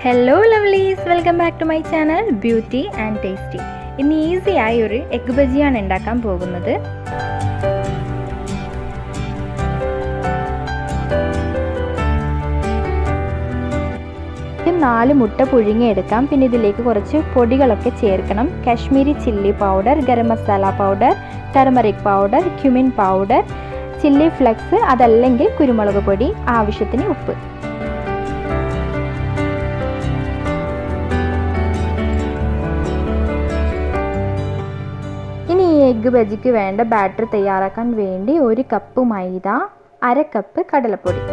hello lovelies welcome back to my channel beauty and tasty ഇന്ന് easy ആയി ഒരു egg ബജിയാണ് ഉണ്ടാക്കാൻ പോകുന്നത് നാല് മുട്ട പുഴുങ്ങിയെടുക്കാം പിന്നെ ഇതിലേക്ക് കുറച്ച് പൊടികളൊക്കെ ചേർക്കണം Kashmiri chilli powder garam masala powder turmeric powder cumin powder chilli flakes അതല്ലെങ്കിൽ കുരുമുളക് പൊടി ആവശ്യത്തിന് ഉപ്പ് ഇനി ഈ എഗ്ഗ് ബജിക്ക് വേണ്ട ബാറ്റർ തയ്യാറാക്കാൻ വേണ്ടി ഒരു കപ്പ് മൈദ അര കപ്പ് കടലപ്പൊടി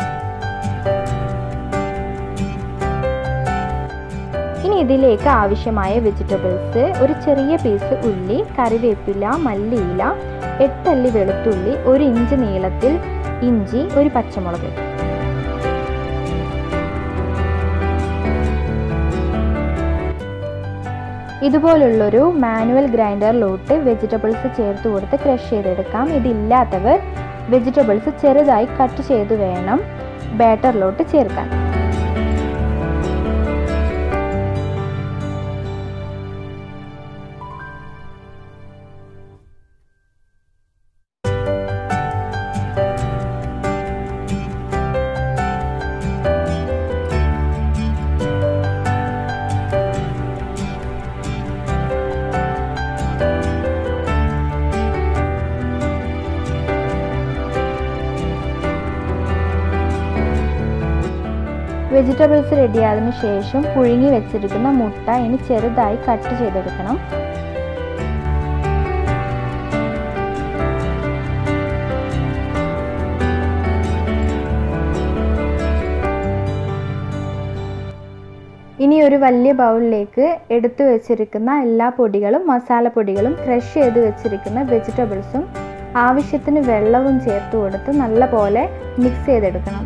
ഇനി ഇതിലേക്ക് ആവശ്യമായ വെജിറ്റബിൾസ് ഒരു ചെറിയ പീസ് ഉള്ളി കറിവേപ്പില മല്ലിയില എട്ടല്ലി വെളുത്തുള്ളി ഒരു ഇഞ്ച് നീളത്തിൽ ഇഞ്ചി ഒരു പച്ചമുളക് ഇതുപോലുള്ളൊരു മാനുവൽ ഗ്രൈൻഡറിലോട്ട് വെജിറ്റബിൾസ് ചേർത്ത് കൊടുത്ത് ക്രഷ് ചെയ്തെടുക്കാം ഇതില്ലാത്തവർ വെജിറ്റബിൾസ് ചെറുതായി കട്ട് ചെയ്ത് വേണം ബാറ്ററിലോട്ട് ചേർക്കാൻ വെജിറ്റബിൾസ് റെഡിയായതിനു ശേഷം പുഴുങ്ങി വെച്ചിരിക്കുന്ന മുട്ട ഇനി ചെറുതായി കട്ട് ചെയ്തെടുക്കണം ഇനി ഒരു വലിയ ബൗളിലേക്ക് എടുത്തു വെച്ചിരിക്കുന്ന എല്ലാ പൊടികളും മസാലപ്പൊടികളും ക്രഷ് ചെയ്ത് വെച്ചിരിക്കുന്ന വെജിറ്റബിൾസും ആവശ്യത്തിന് വെള്ളവും ചേർത്ത് കൊടുത്ത് നല്ലപോലെ മിക്സ് ചെയ്തെടുക്കണം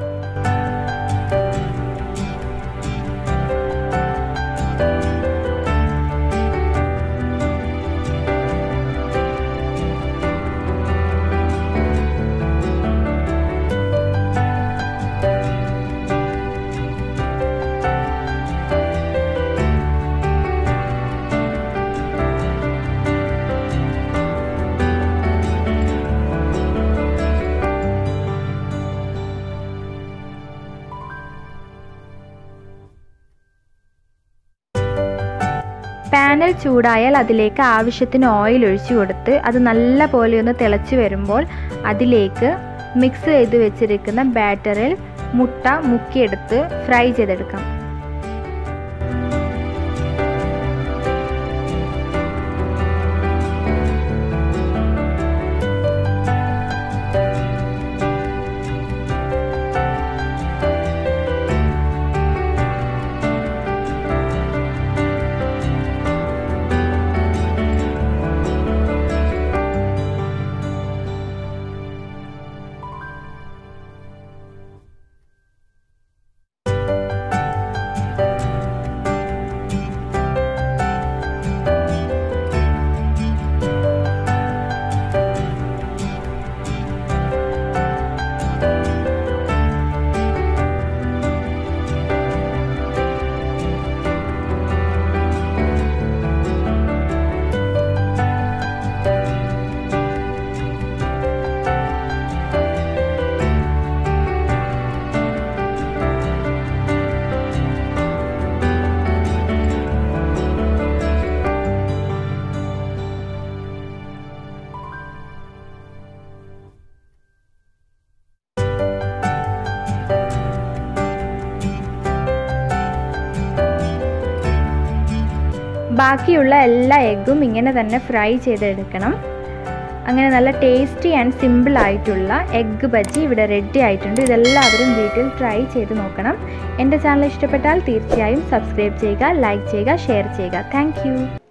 പാനൽ ചൂടായാൽ അതിലേക്ക് ആവശ്യത്തിന് ഓയിൽ ഒഴിച്ചു കൊടുത്ത് അത് നല്ല പോലെ ഒന്ന് തിളച്ച് വരുമ്പോൾ അതിലേക്ക് മിക്സ് ചെയ്ത് വെച്ചിരിക്കുന്ന ബാറ്ററിൽ മുട്ട മുക്കിയെടുത്ത് ഫ്രൈ ചെയ്തെടുക്കാം ബാക്കിയുള്ള എല്ലാ എഗ്ഗും ഇങ്ങനെ തന്നെ ഫ്രൈ ചെയ്തെടുക്കണം അങ്ങനെ നല്ല ടേസ്റ്റി ആൻഡ് സിമ്പിൾ ആയിട്ടുള്ള എഗ്ഗ് ബജി ഇവിടെ റെഡി ആയിട്ടുണ്ട് ഇതെല്ലാവരും വീട്ടിൽ ട്രൈ ചെയ്ത് നോക്കണം എൻ്റെ ചാനൽ ഇഷ്ടപ്പെട്ടാൽ തീർച്ചയായും സബ്സ്ക്രൈബ് ചെയ്യുക ലൈക്ക് ചെയ്യുക ഷെയർ ചെയ്യുക താങ്ക്